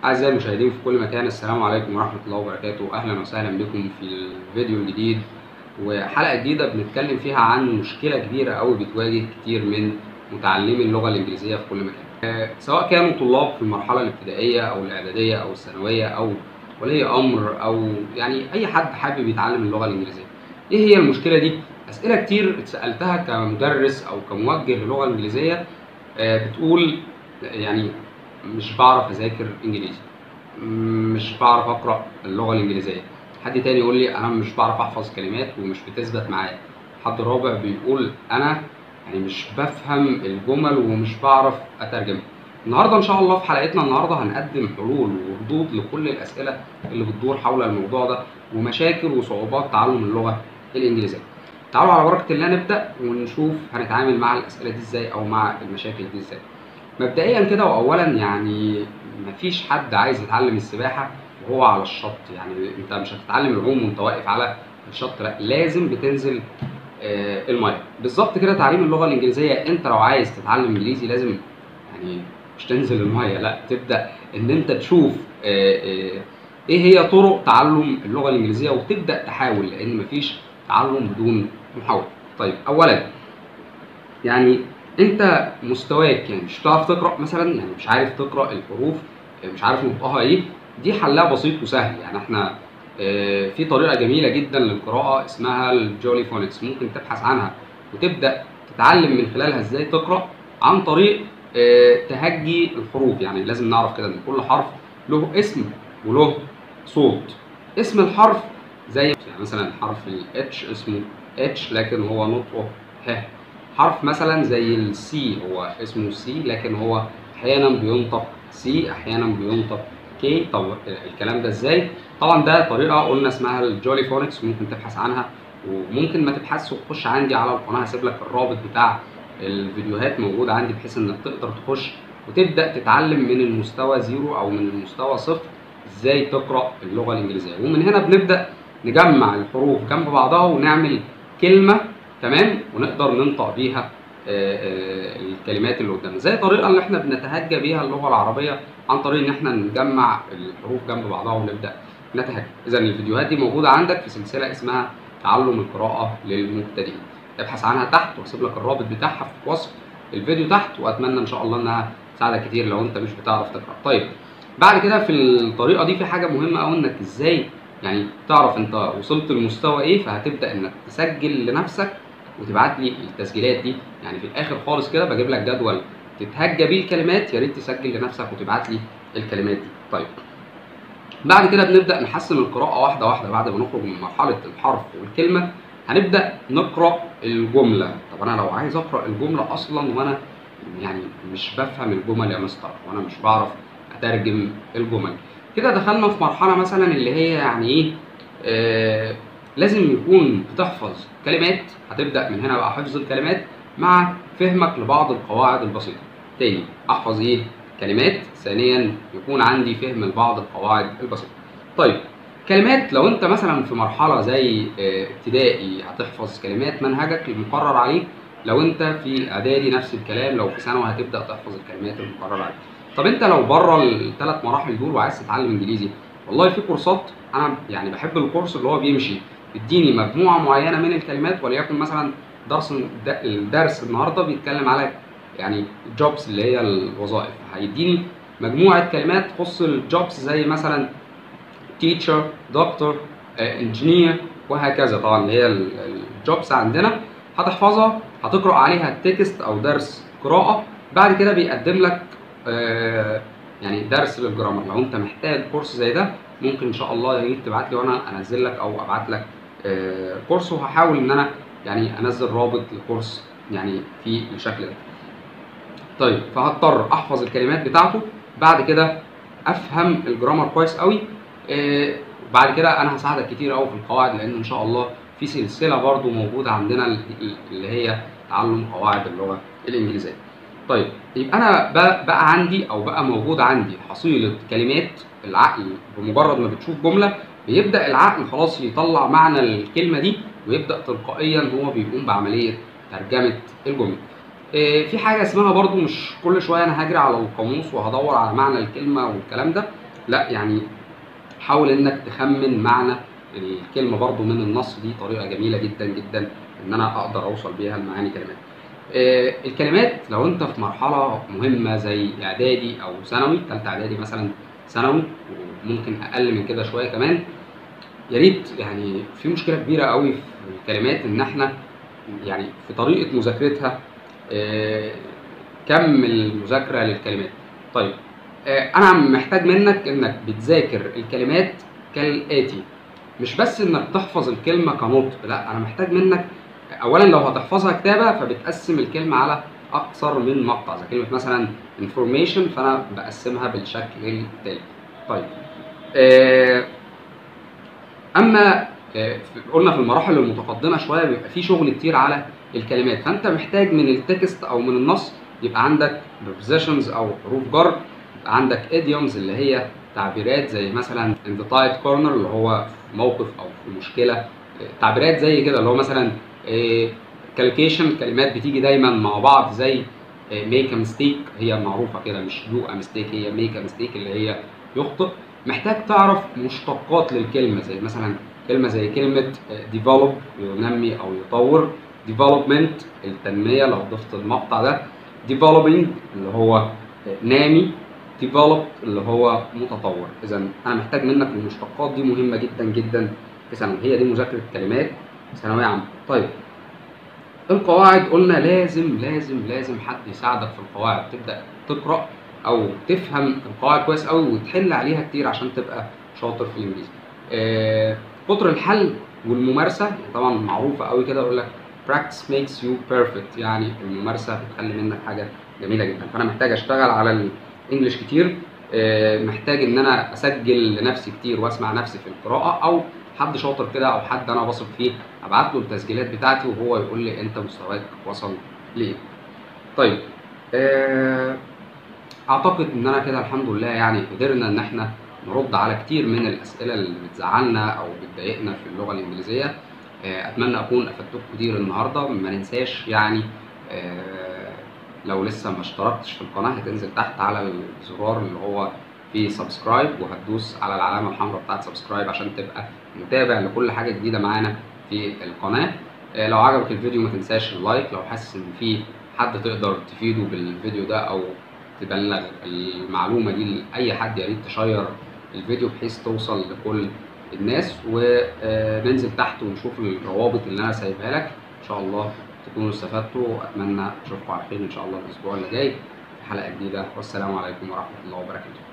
أعزائي المشاهدين في كل مكان السلام عليكم ورحمة الله وبركاته أهلا وسهلا بكم في الفيديو الجديد وحلقة جديدة بنتكلم فيها عن مشكلة كبيرة أوي بتواجه كتير من متعلمي اللغة الإنجليزية في كل مكان آه، سواء كانوا طلاب في المرحلة الابتدائية أو الإعدادية أو الثانوية أو ولي أمر أو يعني أي حد حابب يتعلم اللغة الإنجليزية إيه هي المشكلة دي؟ أسئلة كتير اتسألتها كمدرس أو كموجه للغة الإنجليزية آه، بتقول يعني مش بعرف اذاكر انجليزي مش بعرف اقرا اللغه الانجليزيه حد تاني يقول لي انا مش بعرف احفظ كلمات ومش بتثبت معايا حد رابع بيقول انا يعني مش بفهم الجمل ومش بعرف اترجمها النهارده ان شاء الله في حلقتنا النهارده هنقدم حلول وردود لكل الاسئله اللي بتدور حول الموضوع ده ومشاكل وصعوبات تعلم اللغه الانجليزيه تعالوا على بركه الله نبدا ونشوف هنتعامل مع الاسئله دي ازاي او مع المشاكل دي ازاي مبدئيا كده واولا يعني مفيش حد عايز يتعلم السباحه وهو على الشط يعني انت مش هتتعلم العوم وانت واقف على الشط لا لازم بتنزل آه الميه بالظبط كده تعليم اللغه الانجليزيه انت لو عايز تتعلم انجليزي لازم يعني مش تنزل الميه لا تبدا ان انت تشوف آه آه ايه هي طرق تعلم اللغه الانجليزيه وتبدا تحاول لان مفيش تعلم بدون محاوله طيب اولا يعني انت مستواك يعني مش بتعرف تقرا مثلا يعني مش عارف تقرا الحروف مش عارف نطقها ايه دي حلها بسيط وسهل يعني احنا اه في طريقه جميله جدا للقراءه اسمها الجولي فونكس ممكن تبحث عنها وتبدا تتعلم من خلالها ازاي تقرا عن طريق اه تهجي الحروف يعني لازم نعرف كده ان كل حرف له اسم وله صوت اسم الحرف زي يعني مثلا حرف الاتش اسمه اتش لكن هو نطقه ه حرف مثلا زي السي هو اسمه سي لكن هو احيانا بينطق سي احيانا بينطق كي طب الكلام ده ازاي طبعا ده طريقه قلنا اسمها الجولي فونكس ممكن تبحث عنها وممكن ما تبحثش وتخش عندي على القناه هسيب لك الرابط بتاع الفيديوهات موجود عندي بحيث انك تقدر تخش وتبدا تتعلم من المستوى زيرو او من المستوى صفر ازاي تقرا اللغه الانجليزيه ومن هنا بنبدا نجمع الحروف جنب بعضها ونعمل كلمه تمام ونقدر ننطق بيها الكلمات اللي قدامنا زي الطريقه اللي احنا بنتهجى بيها اللغه العربيه عن طريق ان احنا نجمع الحروف جنب بعضها ونبدا نتهجى اذا الفيديوهات دي موجوده عندك في سلسله اسمها تعلم القراءه للمبتدئين ابحث عنها تحت واسيب لك الرابط بتاعها في وصف الفيديو تحت واتمنى ان شاء الله انها تساعدك كتير لو انت مش بتعرف تقرا طيب بعد كده في الطريقه دي في حاجه مهمه قوي انك ازاي يعني تعرف انت وصلت لمستوى ايه فهتبدا انك تسجل لنفسك وتبعت لي التسجيلات دي يعني في الاخر خالص كده بجيب لك جدول تتهجى بيه الكلمات يا ريت تسجل لنفسك وتبعت لي الكلمات دي طيب بعد كده بنبدا نحسن القراءه واحده واحده بعد ما نخرج من مرحله الحرف والكلمه هنبدا نقرا الجمله طب انا لو عايز اقرا الجمله اصلا وانا يعني مش بفهم الجمل يا مستر وانا مش بعرف اترجم الجمل كده دخلنا في مرحله مثلا اللي هي يعني ايه آه لازم يكون بتحفظ كلمات هتبدا من هنا بقى حفظ الكلمات مع فهمك لبعض القواعد البسيطه تاني احفظ ايه كلمات ثانيا يكون عندي فهم لبعض القواعد البسيطه طيب كلمات لو انت مثلا في مرحله زي ابتدائي هتحفظ كلمات منهجك المقرر عليك لو انت في اعدادي نفس الكلام لو في ثانوي هتبدا تحفظ الكلمات المقرره عليك طب انت لو بره الثلاث مراحل دول وعايز تتعلم انجليزي والله في كورسات انا يعني بحب الكورس اللي هو بيمشي يديني مجموعه معينه من الكلمات وليكن مثلا درس الدرس النهارده بيتكلم على يعني الجوبز اللي هي الوظائف هيديني مجموعه كلمات تخص الجوبز زي مثلا تيتشر دكتور انجينير وهكذا طبعا اللي هي الجوبز عندنا هتحفظها هتقرا عليها تكست او درس قراءه بعد كده بيقدم لك آه يعني درس للجرامر لو انت محتاج كورس زي ده ممكن ان شاء الله يا ريت تبعت لي وانا انزل لك او ابعت لك آه كورس وهحاول ان انا يعني انزل رابط لكورس يعني في الشكل ده. طيب فهضطر احفظ الكلمات بتاعته بعد كده افهم الجرامر كويس قوي آه بعد كده انا هساعدك كتير قوي في القواعد لان ان شاء الله في سلسله برضو موجوده عندنا اللي هي تعلم قواعد اللغه الانجليزيه. طيب يبقى انا بقى عندي او بقى موجود عندي حصيله كلمات العقل بمجرد ما بتشوف جمله بيبدا العقل خلاص يطلع معنى الكلمه دي ويبدا تلقائيا هو بيقوم بعمليه ترجمه الجمله. في حاجه اسمها برضو مش كل شويه انا هجري على القاموس وهدور على معنى الكلمه والكلام ده لا يعني حاول انك تخمن معنى الكلمه برضو من النص دي طريقه جميله جدا جدا ان انا اقدر اوصل بيها لمعاني كلمات آه، الكلمات لو انت في مرحله مهمه زي اعدادي او ثانوي ثالثه اعدادي مثلا ثانوي وممكن اقل من كده شويه كمان يا ريت يعني في مشكله كبيره قوي في الكلمات ان احنا يعني في طريقه مذاكرتها آه، كم المذاكره للكلمات طيب آه، انا محتاج منك انك بتذاكر الكلمات كالاتي مش بس انك تحفظ الكلمه كنطق لا انا محتاج منك اولا لو هتحفظها كتابه فبتقسم الكلمه على اكثر من مقطع زي كلمه مثلا information فانا بقسمها بالشكل التالي طيب آه، اما آه، في- قلنا في المراحل المتقدمه شويه بيبقى في شغل كتير على الكلمات فانت محتاج من التكست او من النص يبقى عندك prepositions او حروف جر يبقى عندك idioms اللي هي تعبيرات زي مثلا in the tight corner اللي هو في موقف او في مشكله آه، تعبيرات زي كده اللي هو مثلا كالكيشن كلمات بتيجي دايما مع بعض زي ميك ا ميستيك هي معروفه كده مش دو ا ميستيك هي ميك ا ميستيك اللي هي يخطئ محتاج تعرف مشتقات للكلمه زي مثلا كلمه زي كلمه ديفلوب ينمي او يطور ديفلوبمنت التنميه لو ضفت المقطع ده developing اللي هو نامي develop اللي هو متطور اذا انا محتاج منك المشتقات دي مهمه جدا جدا في ثانوي هي دي مذاكره كلمات ثانويه عامه طيب القواعد قلنا لازم لازم لازم حد يساعدك في القواعد تبدا تقرا او تفهم القواعد كويس قوي وتحل عليها كتير عشان تبقى شاطر في الانجليزي آه، كتر الحل والممارسه طبعا معروفه قوي كده يقول لك practice makes you perfect يعني الممارسه بتخلي منك حاجه جميله جدا فانا محتاج اشتغل على الانجليش كتير آه، محتاج ان انا اسجل لنفسي كتير واسمع نفسي في القراءه او حد شاطر كده او حد انا واثق فيه ابعت له التسجيلات بتاعتي وهو يقول لي انت مستواك وصل لايه طيب آه، اعتقد ان انا كده الحمد لله يعني قدرنا ان احنا نرد على كتير من الاسئله اللي بتزعلنا او بتضايقنا في اللغه الانجليزيه آه، اتمنى اكون افدتكم كتير النهارده ما ننساش يعني آه، لو لسه ما اشتركتش في القناه هتنزل تحت على الزرار اللي هو فيه سبسكرايب وهتدوس على العلامه الحمراء بتاعت سبسكرايب عشان تبقى متابع لكل حاجه جديده معانا في القناه آه، لو عجبك الفيديو ما تنساش اللايك لو حاسس ان في حد تقدر تفيده بالفيديو ده او تبلغ المعلومه دي لاي حد يا ريت تشير الفيديو بحيث توصل لكل الناس وننزل تحت ونشوف الروابط اللي انا سايبها لك ان شاء الله تكونوا استفدتوا اتمنى اشوفكم على خير ان شاء الله الاسبوع اللي جاي في حلقه جديده والسلام عليكم ورحمه الله وبركاته